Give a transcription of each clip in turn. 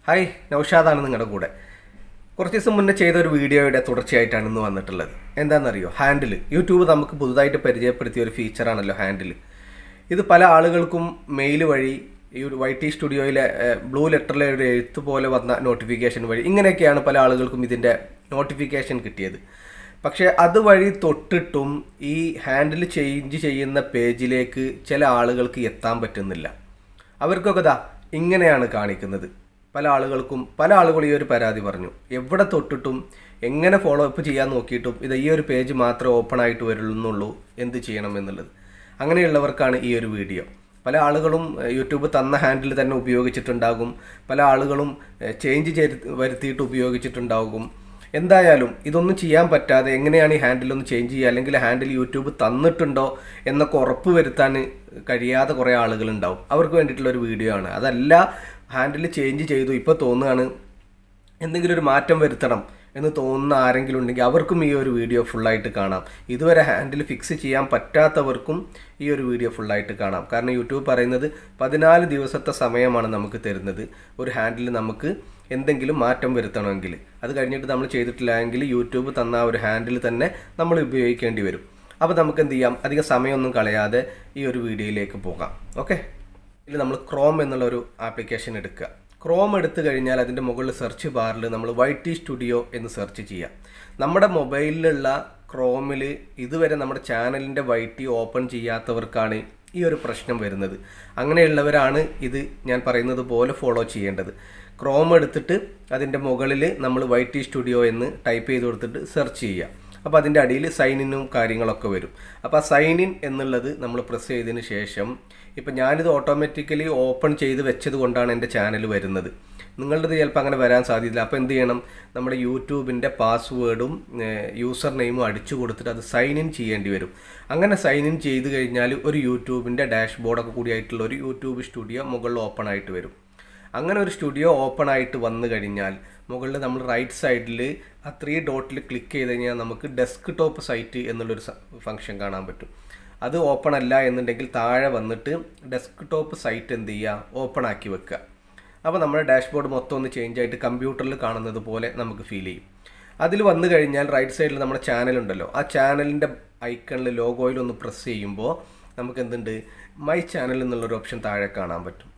hi നൗഷാദാണ് നിങ്ങളുടെ കൂടെ കുറച്ച് ദിവസം മുന്നേ ചെയ്ത ഒരു വീഡിയോയുടെ തുടർച്ചയായിട്ടാണ് ഇന്ന് വന്നിട്ടുള്ളത് എന്താണെന്നറിയോ ഹാൻഡിൽ യൂട്യൂബ് നമുക്ക് പുതുതായിട്ട് പരിചയപ്പെടുത്തിയ ഒരു ഫീച്ചറാണല്ലോ ഹാൻഡിൽ ഇത് പല ആളുകൾക്കും മെയിൽ വഴി ഈ ഒരു വൈ ടി സ്റ്റുഡിയോയിലെ ബ്ലൂ ലെറ്ററിലെ ഒരു എഴുത്ത് പോലെ വന്ന നോട്ടിഫിക്കേഷൻ വഴി ഇങ്ങനെയൊക്കെയാണ് പല ആളുകൾക്കും ഇതിൻ്റെ നോട്ടിഫിക്കേഷൻ കിട്ടിയത് പക്ഷേ അതുവഴി തൊട്ടിട്ടും ഈ ഹാൻഡിൽ ചേഞ്ച് ചെയ്യുന്ന പേജിലേക്ക് ചില ആളുകൾക്ക് എത്താൻ പറ്റുന്നില്ല അവർക്കൊക്കെ ദാ ഇങ്ങനെയാണ് കാണിക്കുന്നത് പല ആളുകൾക്കും പല ആളുകളും ഈ ഒരു പരാതി പറഞ്ഞു എവിടെ തൊട്ടിട്ടും എങ്ങനെ ഫോളോ അപ്പ് ചെയ്യാൻ നോക്കിയിട്ടും ഇത് ഈ ഒരു പേജ് മാത്രമേ ഓപ്പൺ ആയിട്ട് വരുന്നുള്ളൂ എന്ത് ചെയ്യണം എന്നുള്ളത് അങ്ങനെയുള്ളവർക്കാണ് ഈ ഒരു വീഡിയോ പല ആളുകളും ഏഹ്, യൂട്യൂബ് തന്ന ഹാൻഡിൽ തന്നെ ഉപയോഗിച്ചിട്ടുണ്ടാകും പല ആളുകളും ഏഹ്, ചേഞ്ച് ചെയ്ത് വരുത്തിയിട്ട് ഉപയോഗിച്ചിട്ടുണ്ടാകും എന്തായാലും ഇതൊന്നും ചെയ്യാൻ പറ്റാതെ എങ്ങനെയാണ് ഈ ഹാൻഡിൽ ഒന്ന് ചേഞ്ച് ചെയ്യുക അല്ലെങ്കിൽ ഹാൻഡിൽ യൂട്യൂബ് തന്നിട്ടുണ്ടോ എന്നൊക്കെ ഉറപ്പ് വരുത്താൻ കഴിയാതെ കുറേ ആളുകളുണ്ടാവും അവർക്ക് വേണ്ടിയിട്ടുള്ള ഒരു വീഡിയോ ആണ് അതല്ല ഹാൻഡിൽ ചേഞ്ച് ചെയ്തു ഇപ്പോൾ തോന്നുകയാണ് എന്തെങ്കിലും ഒരു മാറ്റം വരുത്തണം എന്ന് തോന്നുന്ന ആരെങ്കിലും ഉണ്ടെങ്കിൽ അവർക്കും ഈ ഒരു വീഡിയോ ഫുള്ളായിട്ട് കാണാം ഇതുവരെ ഹാൻഡിൽ ഫിക്സ് ചെയ്യാൻ പറ്റാത്തവർക്കും ഈ ഒരു വീഡിയോ ഫുള്ളായിട്ട് കാണാം കാരണം യൂട്യൂബ് പറയുന്നത് പതിനാല് ദിവസത്തെ സമയമാണ് നമുക്ക് തരുന്നത് ഒരു ഹാൻഡിൽ നമുക്ക് എന്തെങ്കിലും മാറ്റം വരുത്തണമെങ്കിൽ അത് കഴിഞ്ഞിട്ട് നമ്മൾ ചെയ്തിട്ടില്ല എങ്കിൽ യൂട്യൂബ് തന്ന ആ ഒരു ഹാൻഡിൽ തന്നെ നമ്മൾ ഉപയോഗിക്കേണ്ടി വരും അപ്പോൾ നമുക്ക് എന്ത് ചെയ്യാം അധികം സമയമൊന്നും കളയാതെ ഈ ഒരു വീഡിയോയിലേക്ക് പോകാം ഓക്കെ ഇതിൽ നമ്മൾ ക്രോം എന്നുള്ള ഒരു ആപ്ലിക്കേഷൻ എടുക്കുക ക്രോം എടുത്തു കഴിഞ്ഞാൽ അതിൻ്റെ മുകളിൽ സെർച്ച് ബാറിൽ നമ്മൾ വൈ ടി സ്റ്റുഡിയോ എന്ന് സെർച്ച് ചെയ്യാം നമ്മുടെ മൊബൈലിലുള്ള ക്രോമിൽ ഇതുവരെ നമ്മുടെ ചാനലിൻ്റെ വൈ ടി ഓപ്പൺ ചെയ്യാത്തവർക്കാണ് ഈ ഒരു പ്രശ്നം വരുന്നത് അങ്ങനെയുള്ളവരാണ് ഇത് ഞാൻ പറയുന്നത് പോലെ ഫോളോ ചെയ്യേണ്ടത് ക്രോം എടുത്തിട്ട് അതിൻ്റെ മുകളിൽ നമ്മൾ വൈ ടി സ്റ്റുഡിയോ എന്ന് ടൈപ്പ് ചെയ്ത് കൊടുത്തിട്ട് സെർച്ച് ചെയ്യുക അപ്പോൾ അതിൻ്റെ അടിയിൽ സൈൻ ഇന്നും കാര്യങ്ങളൊക്കെ വരും അപ്പോൾ ആ സൈൻ ഇൻ എന്നുള്ളത് നമ്മൾ പ്രസ് ചെയ്തതിന് ശേഷം ഇപ്പം ഞാനിത് ഓട്ടോമാറ്റിക്കലി ഓപ്പൺ ചെയ്ത് വെച്ചത് കൊണ്ടാണ് എൻ്റെ ചാനൽ വരുന്നത് നിങ്ങളുടേത് ചിലപ്പോൾ അങ്ങനെ വരാൻ സാധ്യതയില്ല അപ്പോൾ എന്ത് ചെയ്യണം നമ്മുടെ യൂട്യൂബിൻ്റെ പാസ്വേഡും യൂസർ നെയിമും അടിച്ചു കൊടുത്തിട്ട് അത് സൈൻ ഇൻ ചെയ്യേണ്ടി വരും അങ്ങനെ സൈൻ ഇൻ ചെയ്ത് കഴിഞ്ഞാൽ ഒരു യൂട്യൂബിൻ്റെ ഡാഷ്ബോർഡൊക്കെ കൂടിയായിട്ടുള്ള ഒരു യൂട്യൂബ് സ്റ്റുഡിയോ മുകളിൽ ഓപ്പൺ ആയിട്ട് വരും അങ്ങനെ ഒരു സ്റ്റുഡിയോ ഓപ്പൺ ആയിട്ട് വന്നു കഴിഞ്ഞാൽ മുകളിൽ നമ്മൾ റൈറ്റ് സൈഡിൽ ആ ത്രീ ഡോട്ടിൽ ക്ലിക്ക് ചെയ്ത് കഴിഞ്ഞാൽ നമുക്ക് ഡെസ്ക് ടോപ്പ് സൈറ്റ് എന്നുള്ളൊരു ഫംഗ്ഷൻ കാണാൻ പറ്റും അത് ഓപ്പൺ അല്ല എന്നുണ്ടെങ്കിൽ താഴെ വന്നിട്ട് ഡെസ്ക് ടോപ്പ് സൈറ്റ് എന്ത് ചെയ്യുക ഓപ്പൺ ആക്കി വെക്കുക അപ്പോൾ നമ്മുടെ ഡാഷ്ബോർഡ് മൊത്തം ഒന്ന് ചേഞ്ച് ആയിട്ട് കമ്പ്യൂട്ടറിൽ കാണുന്നത് പോലെ നമുക്ക് ഫീൽ ചെയ്യും അതിൽ വന്നു കഴിഞ്ഞാൽ റൈറ്റ് സൈഡിൽ നമ്മുടെ ചാനൽ ഉണ്ടല്ലോ ആ ചാനലിൻ്റെ ഐക്കണിൽ ലോഗോയിൽ ഒന്ന് പ്രസ് ചെയ്യുമ്പോൾ നമുക്ക് എന്തുണ്ട് മൈ ചാനൽ എന്നുള്ളൊരു ഓപ്ഷൻ താഴെ കാണാൻ പറ്റും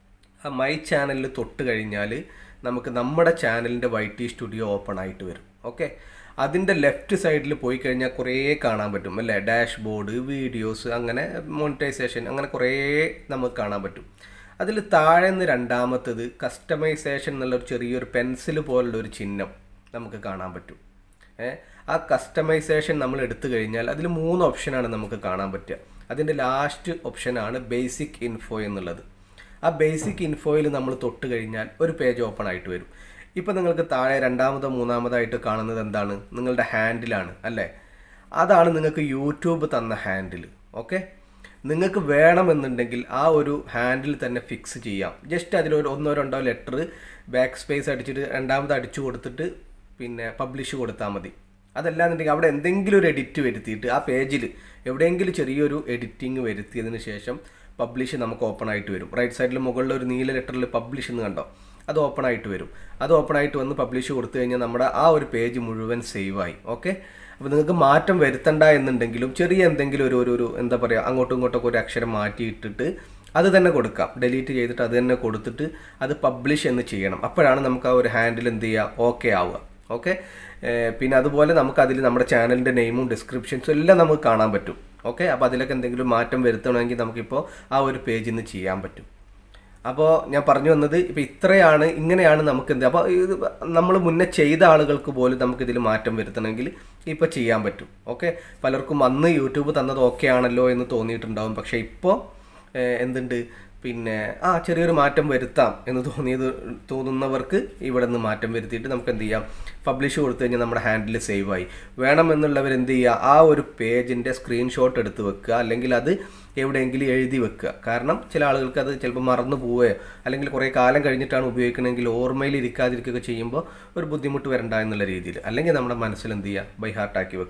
ആ മൈ ചാനലിൽ തൊട്ട് കഴിഞ്ഞാൽ നമുക്ക് നമ്മുടെ ചാനലിൻ്റെ വൈ ടി സ്റ്റുഡിയോ ഓപ്പൺ ആയിട്ട് വരും ഓക്കെ അതിൻ്റെ ലെഫ്റ്റ് സൈഡിൽ പോയി കഴിഞ്ഞാൽ കുറേ കാണാൻ പറ്റും അല്ലേ ഡാഷ്ബോർഡ് വീഡിയോസ് അങ്ങനെ മോണിറ്റൈസേഷൻ അങ്ങനെ കുറേ നമുക്ക് കാണാൻ പറ്റും അതിൽ താഴെ നിന്ന് രണ്ടാമത്തത് കസ്റ്റമൈസേഷൻ എന്നുള്ളൊരു ചെറിയൊരു പെൻസിൽ പോലുള്ള ഒരു ചിഹ്നം നമുക്ക് കാണാൻ പറ്റും ഏ ആ കസ്റ്റമൈസേഷൻ നമ്മൾ എടുത്തു കഴിഞ്ഞാൽ അതിൽ മൂന്ന് ഓപ്ഷനാണ് നമുക്ക് കാണാൻ പറ്റുക അതിൻ്റെ ലാസ്റ്റ് ഓപ്ഷനാണ് ബേസിക് ഇൻഫോ എന്നുള്ളത് ആ ബേസിക് ഇൻഫോയിൽ നമ്മൾ തൊട്ട് കഴിഞ്ഞാൽ ഒരു പേജ് ഓപ്പൺ ആയിട്ട് വരും ഇപ്പം നിങ്ങൾക്ക് താഴെ രണ്ടാമതോ മൂന്നാമതായിട്ട് കാണുന്നത് എന്താണ് നിങ്ങളുടെ ഹാൻഡിലാണ് അല്ലേ അതാണ് നിങ്ങൾക്ക് യൂട്യൂബ് തന്ന ഹാൻഡിൽ ഓക്കെ നിങ്ങൾക്ക് വേണമെന്നുണ്ടെങ്കിൽ ആ ഒരു ഹാൻഡിൽ തന്നെ ഫിക്സ് ചെയ്യാം ജസ്റ്റ് അതിലൊരു ഒന്നോ രണ്ടോ ലെറ്റർ ബാക്ക് സ്പേസ് അടിച്ചിട്ട് രണ്ടാമത് അടിച്ചു കൊടുത്തിട്ട് പിന്നെ പബ്ലിഷ് കൊടുത്താൽ മതി അതല്ലാന്നുണ്ടെങ്കിൽ അവിടെ എന്തെങ്കിലും ഒരു എഡിറ്റ് വരുത്തിയിട്ട് ആ പേജിൽ എവിടെയെങ്കിലും ചെറിയൊരു എഡിറ്റിംഗ് വരുത്തിയതിന് ശേഷം പബ്ലിഷ് നമുക്ക് ഓപ്പൺ ആയിട്ട് വരും റൈറ്റ് സൈഡിൽ മുകളിൽ ഒരു നീല ലെറ്ററിൽ പബ്ലിഷ് എന്ന് കണ്ടോ അത് ഓപ്പൺ ആയിട്ട് വരും അത് ഓപ്പൺ ആയിട്ട് വന്ന് പബ്ലിഷ് കൊടുത്തു കഴിഞ്ഞാൽ നമ്മുടെ ആ ഒരു പേജ് മുഴുവൻ സേവ് ആയി ഓക്കെ അപ്പോൾ നിങ്ങൾക്ക് മാറ്റം വരുത്തണ്ട എന്നുണ്ടെങ്കിലും ചെറിയ എന്തെങ്കിലും ഒരു ഒരു ഒരു എന്താ പറയുക അങ്ങോട്ടും ഇങ്ങോട്ടൊക്കെ ഒരു അക്ഷരം മാറ്റിയിട്ടിട്ട് അത് തന്നെ കൊടുക്കാം ഡിലീറ്റ് ചെയ്തിട്ട് അത് തന്നെ കൊടുത്തിട്ട് അത് പബ്ലിഷ് എന്ന് ചെയ്യണം അപ്പോഴാണ് നമുക്ക് ആ ഒരു ഹാൻഡിൽ എന്ത് ചെയ്യുക ഓക്കെ ആവുക ഓക്കെ പിന്നെ അതുപോലെ നമുക്ക് അതിൽ നമ്മുടെ ചാനലിൻ്റെ നെയിമും ഡിസ്ക്രിപ്ഷൻസും എല്ലാം നമുക്ക് കാണാൻ പറ്റും ഓക്കെ അപ്പോൾ അതിലൊക്കെ എന്തെങ്കിലും മാറ്റം വരുത്തണമെങ്കിൽ നമുക്കിപ്പോൾ ആ ഒരു പേജിൽ നിന്ന് ചെയ്യാൻ പറ്റും അപ്പോൾ ഞാൻ പറഞ്ഞു വന്നത് ഇപ്പോൾ ഇത്രയാണ് ഇങ്ങനെയാണ് നമുക്ക് എന്ത് അപ്പോൾ ഇത് നമ്മൾ മുന്നേ ചെയ്ത ആളുകൾക്ക് പോലും നമുക്കിതിൽ മാറ്റം വരുത്തണമെങ്കിൽ ഇപ്പോൾ ചെയ്യാൻ പറ്റും ഓക്കെ പലർക്കും അന്ന് യൂട്യൂബ് തന്നത് ഓക്കെ ആണല്ലോ എന്ന് തോന്നിയിട്ടുണ്ടാവും പക്ഷേ ഇപ്പോൾ എന്തുണ്ട് പിന്നെ ആ ചെറിയൊരു മാറ്റം വരുത്താം എന്ന് തോന്നിയത് തോന്നുന്നവർക്ക് ഇവിടെ നിന്ന് മാറ്റം വരുത്തിയിട്ട് നമുക്ക് എന്ത് ചെയ്യാം പബ്ലിഷ് കൊടുത്തു കഴിഞ്ഞാൽ നമ്മുടെ ഹാൻഡിൽ സേവ് ആയി വേണമെന്നുള്ളവർ എന്ത് ചെയ്യുക ആ ഒരു പേജിൻ്റെ സ്ക്രീൻഷോട്ട് എടുത്ത് വെക്കുക അല്ലെങ്കിൽ അത് എവിടെയെങ്കിലും എഴുതി വെക്കുക കാരണം ചില ആളുകൾക്ക് അത് ചിലപ്പോൾ മറന്നു പോവുകയോ അല്ലെങ്കിൽ കുറേ കാലം കഴിഞ്ഞിട്ടാണ് ഉപയോഗിക്കണമെങ്കിൽ ഓർമ്മയിൽ ഇരിക്കാതിരിക്കുകയൊക്കെ ചെയ്യുമ്പോൾ ഒരു ബുദ്ധിമുട്ട് വരണ്ട എന്നുള്ള രീതിയിൽ അല്ലെങ്കിൽ നമ്മുടെ മനസ്സിൽ എന്ത് ചെയ്യുക ബൈ ഹാർട്ടാക്കി വെക്കുക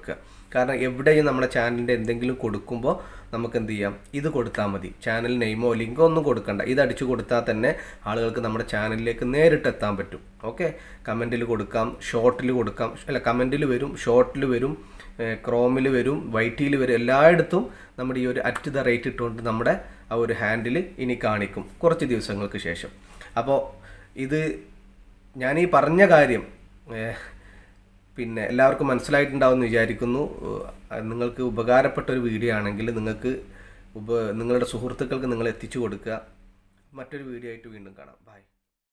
കാരണം എവിടെയും നമ്മുടെ ചാനലിൻ്റെ എന്തെങ്കിലും കൊടുക്കുമ്പോൾ നമുക്ക് എന്ത് ചെയ്യാം ഇത് കൊടുത്താൽ മതി ചാനൽ നെയിമോ ലിങ്കോ ഒന്നും കൊടുക്കണ്ട ഇത് അടിച്ചു കൊടുത്താൽ തന്നെ ആളുകൾക്ക് നമ്മുടെ ചാനലിലേക്ക് നേരിട്ട് എത്താൻ പറ്റും ഓക്കെ കമൻറ്റിൽ കൊടുക്കാം ഷോർട്ടിൽ കൊടുക്കാം അല്ല കമൻറ്റിൽ വരും ഷോർട്ടിൽ വരും ക്രോമിൽ വരും വൈറ്റിയിൽ വരും എല്ലായിടത്തും നമ്മുടെ ഈ ഒരു അറ്റ് ദ റേറ്റ് ഇട്ടുകൊണ്ട് നമ്മുടെ ആ ഒരു ഹാൻഡിൽ ഇനി കാണിക്കും കുറച്ച് ദിവസങ്ങൾക്ക് ശേഷം അപ്പോൾ ഇത് ഞാൻ ഈ പറഞ്ഞ കാര്യം ഏഹ്, പിന്നെ എല്ലാവർക്കും മനസ്സിലായിട്ടുണ്ടാവും എന്ന് വിചാരിക്കുന്നു ഏഹ്, നിങ്ങൾക്ക് ഉപകാരപ്പെട്ട ഒരു വീഡിയോ ആണെങ്കിൽ നിങ്ങൾക്ക് ഉപ നിങ്ങളുടെ സുഹൃത്തുക്കൾക്ക് നിങ്ങൾ എത്തിച്ചു കൊടുക്കുക മറ്റൊരു വീഡിയോ ആയിട്ട് വീണ്ടും കാണാം ബൈ